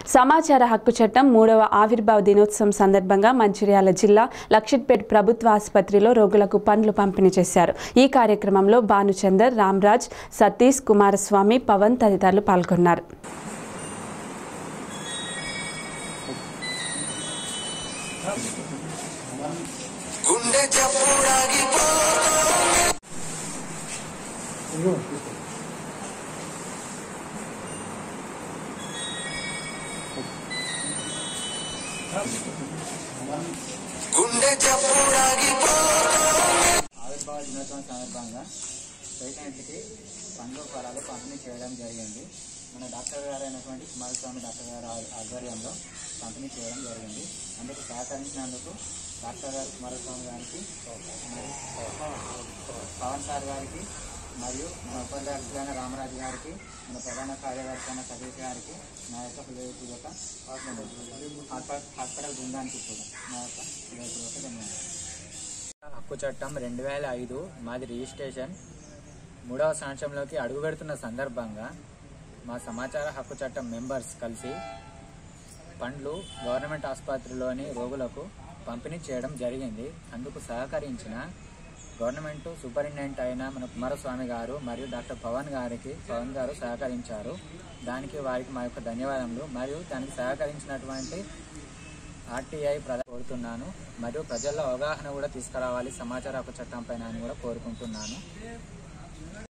సమాచార హక్కు చట్టం మూడవ ఆవిర్భావ దినోత్సవం సందర్భంగా మంచిర్యాల జిల్లా లక్షిట్పేట్ ప్రభుత్వ ఆసుపత్రిలో రోగులకు పండ్లు పంపిణీ చేశారు ఈ కార్యక్రమంలో భానుచందర్ రామ్రాజ్ సతీష్ కుమారస్వామి పవన్ తదితరులు పాల్గొన్నారు గుండె చప్పుడాగిపో గుండె చప్పుడాగిపో ఆవిర్భావ దినోత్సవం సందర్భంగా పేషెంట్కి పండ్లు ఫలాలు పంపిణీ చేయడం జరిగింది మన డాక్టర్ గారు అయినటువంటి కుమారస్వామి డాక్టర్ గారు ఆ- ఆధ్వర్యంలో పంపిణీ చేయడం జరిగింది అందుకు సహకరించినందుకు డాక్టర్ గారు కుమారస్వామి గారికి మరియు పవన్ సార్ గారికి మరియు మన ఉపాధ్యాయులైన రామరాజు గారికి మన ప్రధాన కార్యదర్శి అయిన సతీష్ గారికి నా యొక్క హృదయపూర్వక హాస్పిటల్ హాస్పిటల్ బృందానికి కూడా నా యొక్క హృదయపూర్వక ధన్యవాదాలు హక్కు చట్టం రెండు వేల ఐదు మాది రిజిస్ట్రేషన్ మూడవ సంవత్సరంలోకి అడుగు పెడుతున్న సందర్భంగా మా సమాచార హక్కు చట్టం మెంబర్స్ కలిసి పండ్లు గవర్నమెంట్ ఆసుపత్రిలోని రోగులకు పంపిణీ చేయడం జరిగింది అందుకు సహకరించిన గవర్నమెంట్ సూపరింటెండెంట్ అయిన మన కుమారస్వామి గారు మరియు డాక్టర్ పవన్ గారికి పవన్ గారు సహకరించారు దానికి వారికి మా యొక్క ధన్యవాదములు మరియు దానికి సహకరించినటువంటి ఆర్టీఐ ప్రజ కోరుతున్నాను మరియు ప్రజల్లో అవగాహన కూడా తీసుకురావాలి సమాచార హక్కు చట్టం పైన అని కూడా కోరుకుంటున్నాను